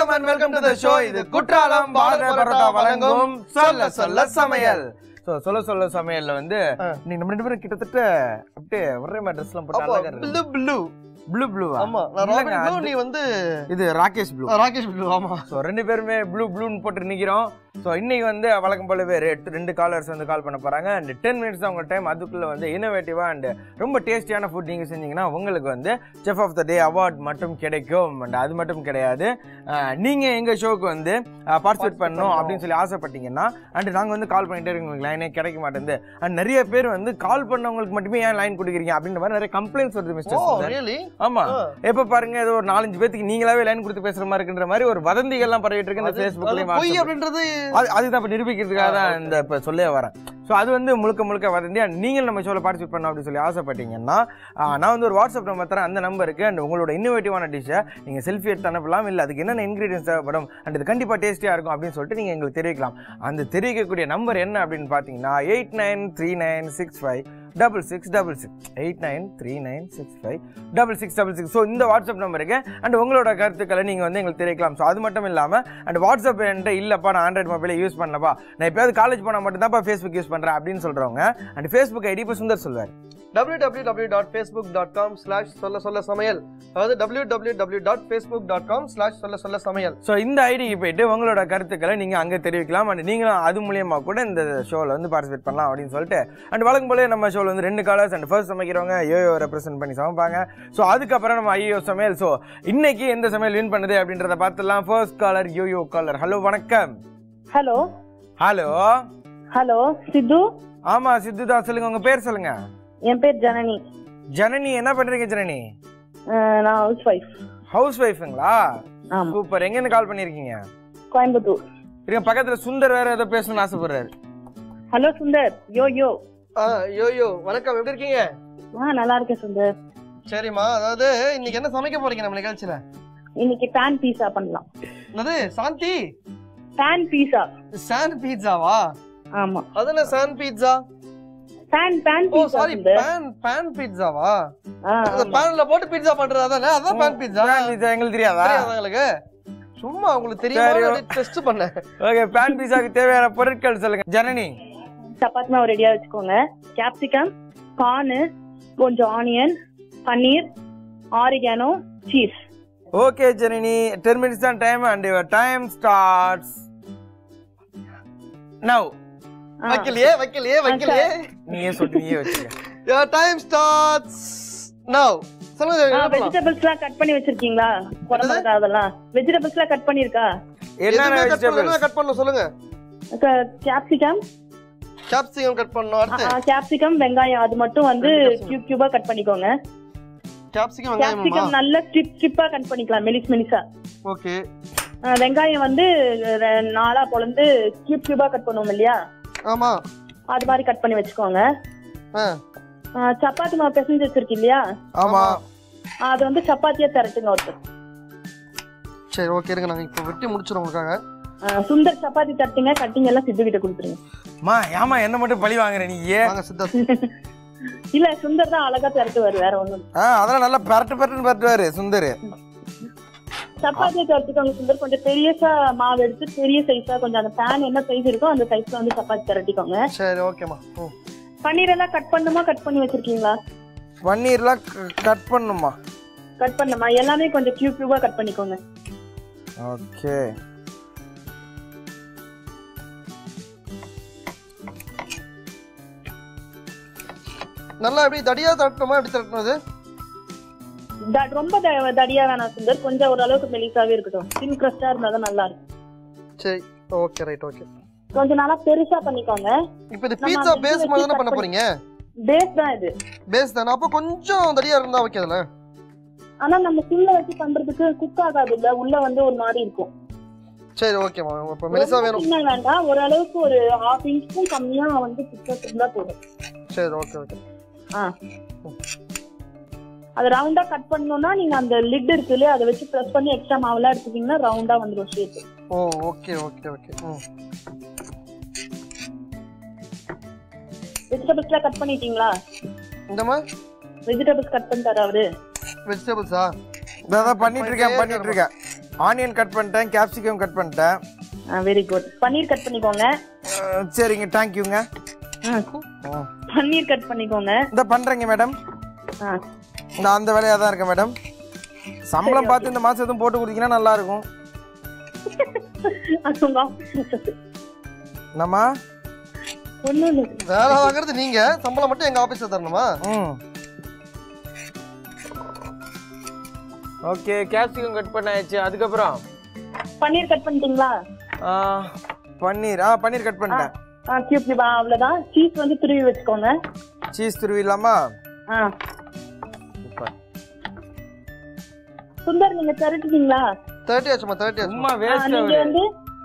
வணக்கம் and welcome to the show இது குற்றாலம் பாரத பரோட்டா வழங்கும் சொல்ல சொல்ல சமையல் சோ சொல்ல சொல்ல சமையல்ல வந்து நீங்க நம்ம ரெண்டு பேரும் கிட்டத்தட்ட அப்படியே ஒரே மாதிரி ட்ரெஸ் எல்லாம் போட்டு அப்போ அழகா இருக்கு ப்ளூ ப்ளூ ப்ளூ ப்ளூ ஆமா நான் இல்லைங்க, ராபின் ப்ளூ அது- நீ வந்து இது ராகேஷ் ப்ளூ ராகேஷ் ப்ளூ ஆமா ஸோ ரெண்டு பேருமே ப்ளூ ப்ளூன்னு போட்டு நிற்கிறோம் ஸோ இன்னைக்கு வந்து வழக்கம் போலவே ரெண்டு ரெண்டு காலர்ஸ் வந்து கால் பண்ண போகிறாங்க அண்ட் டென் மினிட்ஸ் தான் உங்கள் டைம் அதுக்குள்ளே வந்து இனோவேட்டிவாக அண்ட் ரொம்ப டேஸ்டியான ஃபுட் நீங்கள் செஞ்சீங்கன்னா உங்களுக்கு வந்து chef of the day award மட்டும் கிடைக்கும் அண்ட் அது மட்டும் கிடையாது நீங்கள் எங்கள் ஷோக்கு வந்து பார்ட்டிசிபேட் பண்ணணும் அப்படின்னு சொல்லி ஆசைப்பட்டீங்கன்னா அண்ட் நாங்கள் வந்து கால் பண்ணிட்டே இருக்கோம் லைனே கிடைக்க மாட்டேங்குது அண்ட் நிறைய பேர் வந்து கால் பண்ணவங்களுக்கு மட்டுமே ஏன் லைன் கொடுக்குறீங்க அப்படின்ற மாதிரி நிறைய கம்ப்ளைண்ட்ஸ் வருது ஓ மிஸ்டர் ரியலி ஆமா எப்ப பாருங்க ஏதோ ஒரு நாலஞ்சு பேத்துக்கு நீங்களாவே லைன் கொடுத்து பேசுற மாதிரி இருக்குன்ற மாதிரி ஒரு வதந்திகள்லாம் பரவிட்டு இருக்கு இந்த ஃபேஸ்புக்லயும் பொய் வாட்ஸ்அப்லயும். அப்படின்றது அது அதுதான் இப்ப நிரூபிக்கிறதுக்காக தான் இந்த இப்ப சொல்லே வரேன் ஸோ அது வந்து முழுக்க முழுக்க வதந்தி and நீங்கள் நம்ம ஷோவில் பார்ட்டிசிபேட் பண்ணணும் அப்படின்னு சொல்லி ஆசைப்பட்டீங்கன்னா ஆ, நான் வந்து ஒரு வாட்ஸ்அப் நம்பர் தரேன் அந்த நம்பருக்கு அண்ட் உங்களோட இன்னோவேட்டிவான டிஷ்ஷை நீங்கள் செல்ஃபி எடுத்து அனுப்பலாம் இல்லை அதுக்கு என்னென்ன இன்க்ரீடியன்ஸ் தேவைப்படும் அண்ட் இது கண்டிப்பாக டேஸ்டியாக இருக்கும் அப்படின்னு சொல்லிட்டு நீங்கள் எங்களுக்கு தெரிவிக்கலாம் அந்த தெரிவிக்கக்கூடிய நம்பர் என்ன அப்படின்னு பார்த்தீங்கன்னா eight nine three nine six five double six double six eight nine three nine six five double six double six so இந்த வாட்ஸ்அப் நம்பருக்கு அண்ட் உங்களோட கருத்துக்களை நீங்கள் வந்து எங்களுக்கு தெரிவிக்கலாம் ஸோ அது மட்டும் இல்லாமல் அண்ட் வாட்ஸ்அப் என்கிட்ட இல்லைப்பா நான் ஆண்ட்ராய்ட் மொபைலை யூஸ் பண்ணலப்பா நான் எப்பயாவது காலேஜ் போனால் மட்டும்தான்ப்பா ஃபேஸ்புக் யூஸ் பண்ணுறேன் அப்படின்னு சொல்கிறவங்க அண்ட் ஃபேஸ்புக் ஐடி இப்போ சுந்தர் சொல்வார் W W W dot Facebook dot com slash சொல்ல சொல்ல சமையல் அதாவது W W W dot Facebook dot com slash சொல்ல சொல்ல சமையல் ஸோ இந்த ஐடிக்கு போயிட்டு உங்களோட கருத்துக்களை நீங்கள் அங்கே தெரிவிக்கலாம் அண்ட் நீங்களும் அது மூலியமா கூட இந்த ஷோவில் வந்து பார்ட்டிசிபேட் பண்ணலாம் அப்படின்னு சொல்லிட்டு அண்ட் வழக்கம் போல நம்ம ஷோவில் வந்து ரெண்டு காலர்ஸ் அண்ட் ஃபர்ஸ்ட் சமைக்கிறவங்க யோயோ ரெப்ரசென்ட் பண்ணி சமைப்பாங்க ஸோ அதுக்கப்புறம் நம்ம ஐயோ சமையல் ஸோ இன்னைக்கு எந்த சமையல் வின் பண்ணுது அப்படின்றத பார்த்துலாம் ஃபர்ஸ்ட் காலர் யோயோ காலர் ஹலோ வணக்கம் ஹலோ ஹலோ ஹலோ சித்து ஆமா சித்துதா சொல்லுங்க உங்க பேர் சொல்லுங்க என் பேர் ஜனனி ஜனனி என்ன பண்றீங்க ஜனனி அஹ் நான் ஹவுஸ் ஒய்ஃப் ஹவுஸ் ஒய்ஃபுங்களா ஆமா சூப்பர் எங்க இருந்து கால் பண்ணிருக்கீங்க கோயம்புத்தூர் இருங்க பக்கத்துல சுந்தர் வேற ஏதோ பேசணும்னு ஆசைப்படுறாரு ஹலோ சுந்தர் யோ யோ ஆ யோ யோ வணக்கம் எப்படி இருக்கீங்க ஆ நல்லா இருக்கேன் சுந்தர் சரிம்மா அதாவது இன்னைக்கு என்ன சமைக்க போறீங்க நம்ம நிகழ்ச்சியில இன்னைக்கு பேன் பீஸா பண்ணலாம் என்னது சாந்தி பேன் பீஸா சாண்ட் பீட்சாவா ஆமா அது என்ன சாண்ட் pizza pan pan oh pizza sorry Sundar pan pan பீட்சாவா ஆ, அந்த ஆமா. பேன்ல போட்டு பீட்சா பண்றது அதானே அதான் பேன் பீட்சா இது எங்களுக்கு தெரியாதா தெரியாதா உங்களுக்கு சும்மா உங்களுக்கு சரி. தெரியும் டெஸ்ட் பண்ணேன் ஓகே பேன் பீஸாக்கு தேவையான பொருட்கள் சொல்லுங்க ஜனனி சப்பாத்தி மாவு ரெடியா வச்சுக்கோங்க கேப்சிகம் கார்னு கொஞ்சம் onion paneer oregano cheese okay Janani ten minutes தான் time and your time starts now வைக்கலையே வைக்கலையே வைக்கலையே நீயே சொல்லி நீயே வச்சுக்க Your time starts now. சொல்லுங்க என்ன பண்ணலாம்? வெஜிடபிள்ஸ் எல்லாம் கட் பண்ணி வச்சிருக்கீங்களா குழம்புக்கா அதெல்லாம் வெஜிடபிள்ஸ் எல்லாம் கட் பண்ணிருக்கா என்னென்ன எதுவுமே cut பண்ணல, வெஜிடபிள்ஸ் என்ன cut பண்ணணும் சொல்லுங்க கேப்சிகம் கேப்சிகம் கட் பண்ணணும் அடுத்து கேப்சிகம் வெங்காயம் அது மட்டும் வந்து கியூப் கியூபா கட் பண்ணிக்கோங்க கேப்சிகம் வெங்காயமா கேப்சிகம் நல்ல ஸ்ட்ரிப் ஸ்ட்ரிப்பா கட் பண்ணிக்கலாம் மெலிஸ் மெலிசா ஓகே ஆ, வெங்காயம் வந்து ரெ- நாலா பொழந்து கியூப் கியூபா கட் பண்ணுவோம் இல்லையா ஆமா அது மாதிரி கட் பண்ணி வச்சுக்கோங்க ஆ ஆ, சப்பாத்தி மாவு பிசைஞ்சு வச்சிருக்கு இல்லையா ஆமா ஆ, அது வந்து சப்பாத்தியா திரட்டுங்க ஒருத்தர் சரி ஓகே இருங்க நாங்க இப்போ வெட்டி முடிச்சிரோம் உங்களுக்காக ஆ, சுந்தர் சப்பாத்தி தட்டுங்க கட்டிங் எல்லாம் சித்து கிட்ட கொடுத்துருங்க மா ஏமா என்ன மட்டும் பழி வாங்குற நீ வாங்க சித்தார்த் இல்ல சுந்தர் தான் அழகா திரட்டுவாரு வேற ஒண்ணும் இல்ல. ஆ அதெல்லாம் நல்லா பரட்டு பரட்டுன்னு பரட்டுவாரு சுந்தர் சப்பாத்தியை திரட்டிக்கோங்க சுந்தர் கொஞ்சம் பெரியசா மாவு எடுத்து பெரிய சைஸா கொஞ்சம் அந்த பேன் என்ன சைஸ் இருக்கோ அந்த சைஸ்ல வந்து சப்பாத்தி திரட்டிக்கோங்க சரி ஓகேம்மா ம் பன்னீர் எல்லாம் கட் பண்ணுமா கட் பண்ணி வச்சிருக்கீங்களா பன்னீர்லாம் கட் பண்ணுமா கட் பண்ணுமா எல்லாமே கொஞ்சம் கியூப் கியூபா கட் பண்ணிக்கோங்க ஓகே நல்லா எப்படி தடியா தட்டணுமா எப்படி தட்டணும் த- ரொம்ப த- தடியா வேணாம் சுந்தர் கொஞ்சம் ஓரளவுக்கு மெலிசாவே இருக்கட்டும் தின் கிரஸ்டா இருந்தா தான் நல்லா இருக்கும் சரி ஓகே ரைட் ஓகே கொஞ்சம் நல்லா பெருசா பண்ணிக்கோங்க இப்போ இது நம்ம பீட்சா அந்த பேஸ் இது மாதிரி வச்சு தானே cut பண்ண பண்ணி- போறீங்க பேஸ் தான் இது பேஸ் தானே அப்போ கொஞ்சம் தடியா இருந்தா வைக்காதுல ஆனா நம்ம சிம்ல வச்சு பண்றதுக்கு குக் ஆகாது இல்ல உள்ள வந்து ஒரு மாதிரி இருக்கும் சரி ஓகேம்மா இப்போ மெலிசா ரொம்ப வேணும் சின்ன வேண்டாம் ஓரளவுக்கு ஒரு ஹாஃப் இன்ச்சுக்கும் கம்மியா வந்து திக்னஸ் இருந்தா போதும் சரி ஓகே ஓகே ஆ அது ரவுண்டா கட் பண்ணணும்னா நீங்க அந்த லிட் இருக்கு இல்லையா அதை வச்சு ப்ரெஸ் பண்ணி எக்ஸ்ட்ரா மாவுலாம் எடுத்துட்டீங்கன்னா ரவுண்டா வந்துடும் shape oh okay okay okay ம் வெஜிடபிள்ஸ்லாம் கட் பண்ணிட்டீங்களா இந்தம்மா வெஜிடபிள்ஸ் கட் பண்ணிட்டாரு அவரு வெஜிடபிள்ஸா இதான் பண்ணிட்டு இருக்கேன் பண்ணிட்டு இருக்கேன் ஆனியன் கட் பண்ணிட்டேன் கேப்சிகம் கட் பண்ணிட்டேன் வெரி குட் பன்னீர் கட் பண்ணிக்கோங்க அஹ், சரிங்க தேங்க்யூங்க ம். பன்னீர் கட் பண்ணிக்கோங்க இந்த பண்ணுறேங்க மேடம் ஆ இந்த அந்த வேலையாக தான் இருக்கேன் மேடம் சம்பளம் பார்த்து இந்த மாதம் எதுவும் போட்டு கொடுத்தீங்கன்னா நல்லா இருக்கும் அது உங்க ஆஃபீஸ் என்னம்மா ஒன்றும் இல்லை வேலை வாங்குறது நீங்க சம்பளம் மட்டும் எங்க ஆபீஸ்ல தரணுமா ம் ஓகே கேப்சிகம் கட் பண்ணாச்சு அதுக்கப்புறம் பன்னீர் கட் பண்ணிட்டீங்களா ஆ, பன்னீர் ஆ பன்னீர் கட் பண்ணிட்டேன் ஆ கியூப் கியூப் அவ்வளோதான் சீஸ் வந்து துருவி வச்சுக்கோங்க சீஸ் துருவிலாமா ஆ சூப்பர் சுந்தர் நீங்க திரட்டுட்டீங்களா தேர்ட்டி ஆச்சுமா தேர்ட்டி ஆச்சு சும்மா ஆ, வேஸ்ட் நீங்க வந்து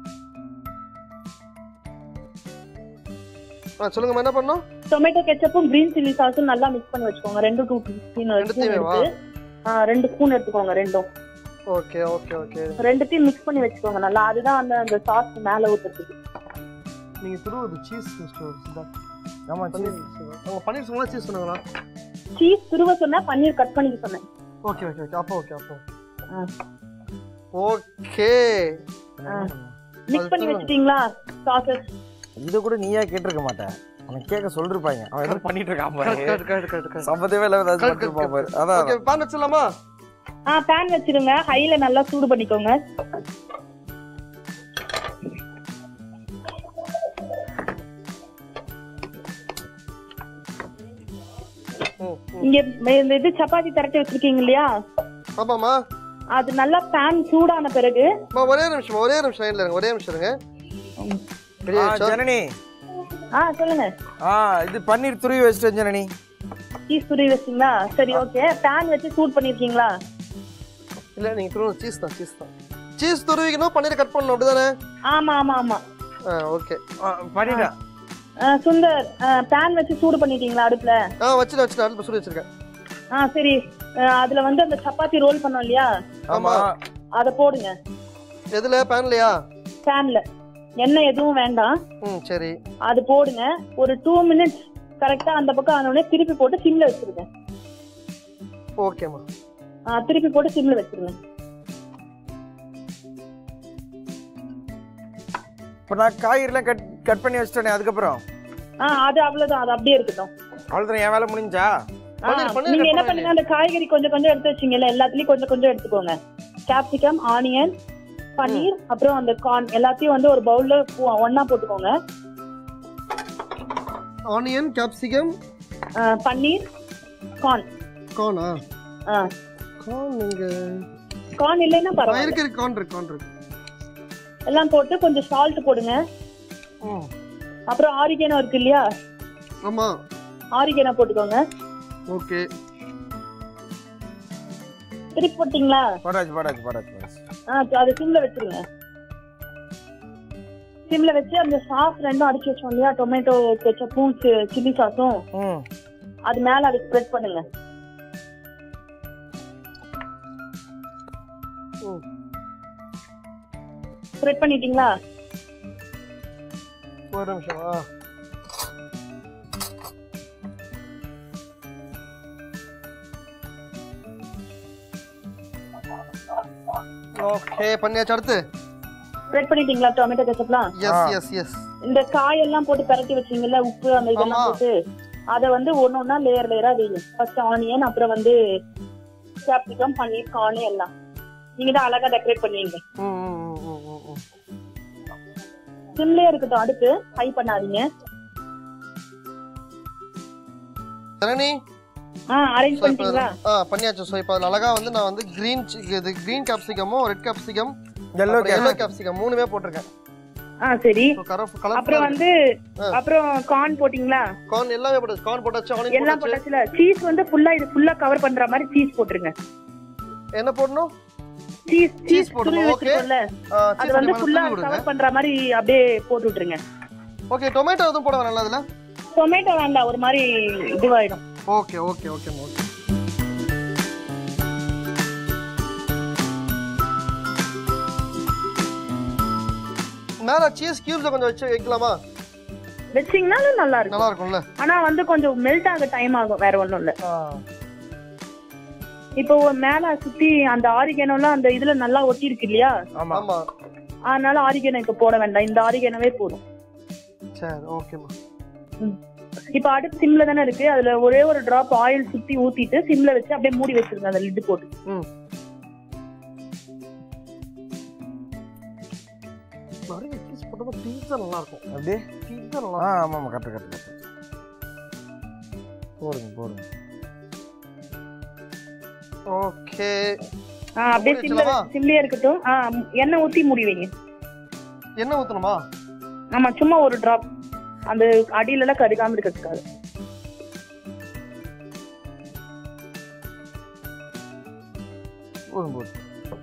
சொல்லுங்கம்மா என்ன பண்ணணும் டொமேட்டோ கெச்சப்பும் கிரீன் சில்லி சாஸும் நல்லா மிக்ஸ் பண்ணி வச்சுக்கோங்க ரெண்டு டூ ஸ்பூன் ரெண்டுத்தையுமே வா? எடுத்து ஆ ரெண்டு ஸ்பூன் எடுத்துக்கோங்க ரெண்டும் ஓகே ஓகே ஓகே ரெண்டுத்தையும் மிக்ஸ் பண்ணி வச்சுக்கோங்க நல்லா அதுதான் அந்த அந்த சாஸ் மேல ஊத்துறதுக்கு நீங்க துருவது சீஸ் மிஸ்டர் ஆமா பன்னீர் அவங்க பன்னீர் சொன்னா சீஸ் சொன்னாங்களா சீஸ் துருவ சொன்னா பன்னீர் கட் பண்ணிக்க சொன்னேன் ஓகே ஓகே ஓகே அப்போ ஓகே அப்போ ஆ. ஓகே மிக்ஸ் பண்ணி வச்சிட்டீங்களா சாசஸ் இது கூட நீயா கேட்டிருக்க மாட்டேன் அவன் கேட்க சொல்லிருப்பாங்க அவன் எதுவும் பண்ணிட்டு இருக்கான் கரெக்ட் பாரு கரெக்ட் கரெக்ட் கரெக்ட் கரெக்ட் சம்பந்தமே இல்லாம ஏதாச்சும் Correct, பண்ணிருப்பான் பாரு அதான் ஓகே பான் வச்சிடலாமா ஆ பேன் வச்சிருங்க ஹைல நல்லா சூடு பண்ணிக்கோங்க ம், ம். இங்க மே- இந்த இது சப்பாத்தி திரட்டி வச்சிருக்கீங்க இல்லையா ஆமாம்மா அது நல்லா பேன் சூடான பிறகு அம்மா, ஒரே நிமிஷம் ஒரே நிமிஷம் லைன்ல இருங்க ஒரே நிமிஷம் இருங்க ரெடி ஆ, ஆயிடுச்சா ஜனனி ஆ சொல்லுங்க ஆ இது பன்னீர் துருவி வச்சிட்டேன் ஜனனி சீஸ் துருவி வச்சிங்களா சரி ஓகே பேன் வச்சு சூட் பண்ணிருக்கீங்களா இல்ல நீங்க துருவணும் சீஸ் தான் சீஸ் தான் சீஸ் துருவிக்கணும் பன்னீர் கட் பண்ணணும் அப்படிதானே ஆமா ஆமா ஆமா ஆ ஓகே ஆ, பண்ணிட்டேன் ஆ, சுந்தர் பேன் வச்சு சூடு பண்ணிட்டீங்களா அடுப்புல ஆ வச்சுட்டு வச்சுட்டு அடுப்பு சுடி வச்சிருக்கேன் ஆ சரி ஆ, அதுல வந்து அந்த சப்பாத்தி ரோல் பண்ணோம் இல்லையா ஆமா அதை போடுங்க எதுல பேன்லயா பேன்ல எண்ணெய் எதுவும் வேண்டாம் ம் சரி அது போடுங்க ஒரு டூ மினிட்ஸ் கரெக்டா அந்த பக்கம் ஆனவுடனே திருப்பி போட்டு சிம்ல வச்சிருங்க ஓகேம்மா ஆ, திருப்பி போட்டு சிம்ல வச்சிருங்க இப்போ நான் காய்கறிலாம் கட் கட் பண்ணி வச்சிட்டேனே அதுக்கப்புறம் ஆ அது அவ்வளவுதான் அது அப்படியே இருக்கட்டும் அவ்வளோதான் என் வேலை முடிஞ்சா ஆ, பன்னீர், பன்னீர் நீங்க cut என்ன பண்ண பண்ணுங்க அந்த காய்கறி கொஞ்சம் கொஞ்சம் எடுத்து வச்சீங்கல்ல எல்லாத்துலயும் கொஞ்சம் கொஞ்சம் எடுத்துக்கோங்க கேப்சிகம் ஆனியன் பன்னீர் அப்புறம் அந்த கார்ன் எல்லாத்தையும் வந்து ஒரு பவுல்ல ஒண்ணா போட்டுக்கோங்க ஆனியன் கேப்சிகம் ஆ, பன்னீர் கார்ன் கார்னா ஆ கார்ன் நீங்க கார்ன் இல்லைன்னா ஆ, பரவாயில்ல இருக்கு இருக்கு கார்ன் இருக்கு கார்ன் இருக்கு எல்லாம் போட்டு கொஞ்சம் சால்ட் போடுங்க ம் அப்புறம் ஆரிகேனோ இருக்கு இல்லையா ஆமா ஆரிகேனோ போட்டுக்கோங்க ஓகே திருப்பி போட்டீங்களா போடாச்சு போடாச்சு போடாச்சு போடாச்சு ஆ அதை சிம்ல வச்சிருங்க சிம்ல வச்சு அந்த சாஸ் ரெண்டும் அடிச்சு வச்சோம் இல்லையா டொமேட்டோ கெச்சப்பும் சில்லி சாஸும் ம் அது மேல அதை ஸ்ப்ரெட் பண்ணுங்க ம். ஸ்ப்ரெட் பண்ணிட்டீங்களா ஒரு நிமிஷம் ஆ ஓகே பண்ணியாச்சு அடுத்து ஸ்ப்ரெட் பண்ணிட்டீங்களா டொமேட்டோ கெச்சப்லாம் எஸ் எஸ் எஸ் இந்த காயெல்லாம் போட்டு பரட்டி வச்சீங்கல்ல உப்பு அந்த இதெல்லாம் ஆமா. போட்டு அதை வந்து ஒண்ணு ஒண்ணா லேயர் லேயரா வைங்க ஃபர்ஸ்ட் ஆனியன் அப்புறம் வந்து கேப்சிகம் பன்னீர் கார்ன் எல்லாம் நீங்க தான் அழகா டெக்கரேட் பண்ணுவீங்க ம் ம், ம், ம், ம், ம். சிம்லயே இருக்கட்டும் அடுப்பு ஹை பண்ணாதீங்க ஜனனி ஆ அரேஞ்ச் So, இப்ப பண்ணிட்டீங்களா ஆ பண்ணியாச்சு ஸோ இப்போ அதில் அழகா வந்து நான் வந்து க்ரீன் இது க்ரீன் கேப்சிகமும் red capsicum yellow yellow capsicum மூணுமே போட்டிருக்கேன் ஆ சரி ஸோ கலர் அப்புறம் கலர் வந்து ஆ. அப்புறம் கார்ன் போட்டீங்களா கார்ன் எல்லாமே போட்டாச்சு கார்ன் போட்டாச்சு ஆனியன் எல்லாம் போட்டாச்சு போட்டாச்சுல சீஸ் வந்து ஃபுல்லா இது ஃபுல்லா கவர் பண்ற மாதிரி சீஸ் போட்டுருங்க என்ன போடணும் சீஸ் Cheese சீஸ் போடணும், துருவி okay. வச்சிருக்கோம்ல ஆ, அது cheese வந்து கொஞ்சம் ஃபுல்லா தூவி விடுங்க கவர் பண்ற மாதிரி அப்படியே போட்டு விட்டுருங்க ஓகே டொமேட்டோ எதுவும் போட வேணாம் அதில் டொமேட்டோ வேண்டாம் ஒரு மாதிரி இதுவாயிடும் ஓகே ஓகே ஓகே ஓகே மேல சீஸ் கியூப்ஸ் கொஞ்சம் வச்சு வைக்கலாமா வச்சீங்கனாலும் நல்லா இருக்கும் நல்லா இருக்கும்ல ஆனா வந்து கொஞ்சம் மெல்ட் ஆக டைம் ஆகும் வேற ஒண்ணும் இல்ல இப்போ மேல சுத்தி அந்த ஆரிகேனோலாம் அந்த இதுல நல்லா ஒட்டி இருக்கு இல்லையா ஆமா ஆமா அதனால ஆரிகேனோ இப்ப போட வேண்டாம் இந்த ஆரிகேனோவே போதும் சரி ஓகேம்மா இப்ப அடுப்பு சிம்ல தானே இருக்கு அதுல ஒரே ஒரு டிராப் ஆயில் சுத்தி ஊத்திட்டு சிம்ல வச்சு அப்படியே மூடி வச்சிருங்க அந்த லிட்டு போட்டு ம் நிறைய பீஸ் போட்டா பீஸா நல்லா இருக்கும் அப்படியே பீஸா நல்லா ஆ ஆமாம் ஆமாம் கரெக்ட் கரெக்ட் கரெக்ட் போடுங்க போடுங்க ஓகே ஆ, அப்படியே மூடி சிம்ல வச்சிடலாமா? சிம்லயே இருக்கட்டும் ஆ, எண்ணெய் ஊத்தி மூடி வைங்க என்ன ஊத்தணுமா ஆமா சும்மா ஒரு டிராப் அந்த அடியில எல்லாம் கருகாம இருக்கிறதுக்காக போதும் போதும்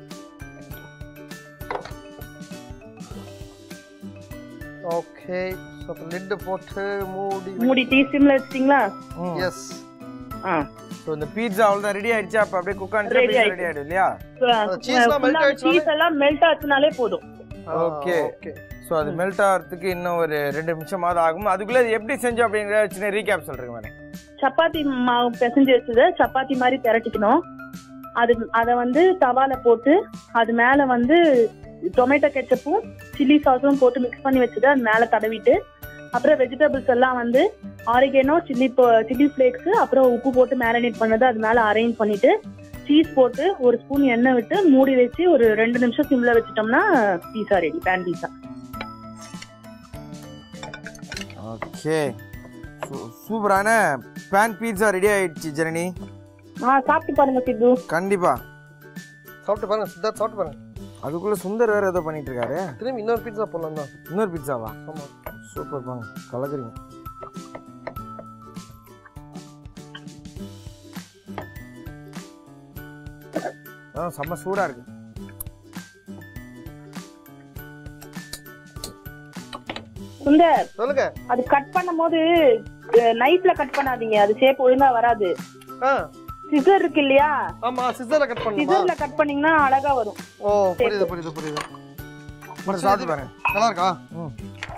ஓகே ஸோ லிட்டு போட்டு மூடி மூடிட்டு சிம்ல வச்சிட்டீங்களா ம் எஸ் ஆ ஸோ இந்த பீட்சா அவ்வளோதான் ரெடி ஆயிடுச்சு அப்போ அப்படியே குக் ஆனிட்டு Ready ரெடி ஆயிடுச்சு. ஆயிடும் இல்லையா cheese எல்லாம் melt ஆயிடுச்சுனாலே- சீஸ் எல்லாம் மெல்ட் ஆச்சுனாலே போதும் Okay. ஓகே ஸோ அது மெல்ட் ஆகிறதுக்கு இன்னும் ஒரு ரெண்டு நிமிஷமாவது ஆகும் அதுக்குள்ளே இது எப்படி செஞ்சோம் அப்படிங்கிற சின்ன ரீகேப் சொல்கிறேங்க மேடம் சப்பாத்தி மாவு பிசைஞ்சு வச்சது சப்பாத்தி மாதிரி திரட்டிக்கணும் அது அதை வந்து தவால போட்டு அது மேல வந்து டொமேட்டோ கெச்சப்பும் சில்லி சாஸும் போட்டு மிக்ஸ் பண்ணி வச்சது அது மேல தடவிட்டு அப்புறம் வெஜிடபிள்ஸ் எல்லாம் வந்து ஆரிகேனோ சில்லி சில்லி ஃப்ளேக்ஸ் அப்புறம் உப்பு போட்டு மேரினேட் பண்ணது அது மேல அரேஞ்ச் பண்ணிட்டு சீஸ் போட்டு ஒரு ஸ்பூன் எண்ணெய் விட்டு மூடி வச்சு ஒரு ரெண்டு நிமிஷம் சிம்ல வச்சிட்டோம்னா pizza ready pan pizza okay சூப்பரான பேன் பீட்சா ரெடி ஆயிடுச்சு ஜனனி ஆ சாப்பிட்டு பாருங்க சித்து கண்டிப்பாக சாப்பிட்டு பாருங்க சித்தார்த் சாப்பிட்டு பாருங்க அதுக்குள்ளே சுந்தர் வேறு ஏதோ பண்ணிட்டு இருக்காரு திரும்பி இன்னொரு பீட்சா போடலாம் தான் இன்னொரு பீட்சாவா ஆமா சூப்பர் பாங்க கலக்குறீங்க ஆ செம்ம சூடாக இருக்கு சுந்தர் சொல்லுங்க அது கட் பண்ணும்போது நைஃப்ல கட் பண்ணாதீங்க அது ஷேப் ஒழுங்கா வராது ஆ சிசர் இருக்கு இல்லையா ஆமா சிசர்ல கட் பண்ணுமா சிசர்ல கட் பண்ணீங்கன்னா அழகா வரும் ஓ புரியுது புரியுது புரியுது மட்டும் சாப்பிட்டு பாருங்க நல்லா இருக்கா ம்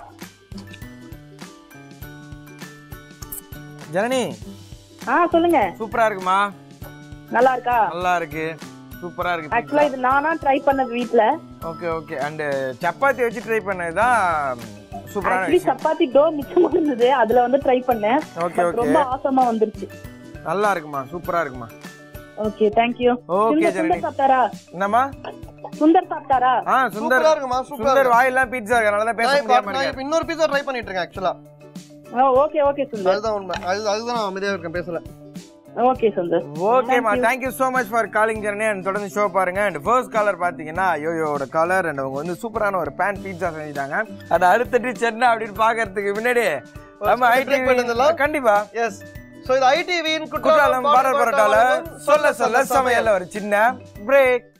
ஜனனி ஆ சொல்லுங்க சூப்பரா இருக்குமா நல்லா இருக்கா நல்லா இருக்கு சூப்பரா இருக்கு ஆக்சுவலா இது நானா ட்ரை பண்ணது வீட்ல ஓகே ஓகே அண்ட் சப்பாத்தி வச்சு ட்ரை பண்ணதுதான் சூப்பரான ஆக்சுவலி விஷயம் சப்பாத்தி டோ மிச்சமா இருந்தது அதுல வந்து ட்ரை பண்ணேன் ஓகே But ஓகே ரொம்ப ஆசமா வந்துருச்சு நல்லா இருக்குமா சூப்பரா இருக்குமா okay thank you okay Sundar Janani Sundar சாப்பிட்டாரா என்னம்மா சுந்தர் சாப்பிட்டாரா ஆ சுந்தர் சூப்பரா இருக்குமா சூப்பரா சுந்தர் இருக்கு வாயெல்லாம் பீட்சா இருக்கு அதனால தான் பேச நான் இப்ப- முடியாம நான் இருக்காரு இப்ப இன்னொரு பீஸா ட்ரை பண்ணிட்டு இருக்கேன் ஆக்சுவலா ஓகே ஓகே சுந்தர் அதுதான் உண்மை அது அதுதான் நான் அமைதியா இருக்கேன் பேசல ஓகே சுந்தர் ஓகேமா thank you so much for calling journey and தொடர்ந்து ஷோ பாருங்க அண்ட் ஃபர்ஸ்ட் காலர் பார்த்தீங்கன்னா யோயோட காலர் அண்ட் அவங்க வந்து சூப்பரான ஒரு பேன் பீட்சா செஞ்சுட்டாங்க அதை அறுத்துட்டு சென்னை அப்படின்னு பார்க்கறதுக்கு முன்னாடி நம்ம break ஐடி பண்ணிடலாம். கண்டிப்பா எஸ் சோ இது ஐடிவியின் குற்றாலம் பாடல் பரோட்டால சொல்ல சொல்ல சமையல்ல ஒரு சின்ன பிரேக்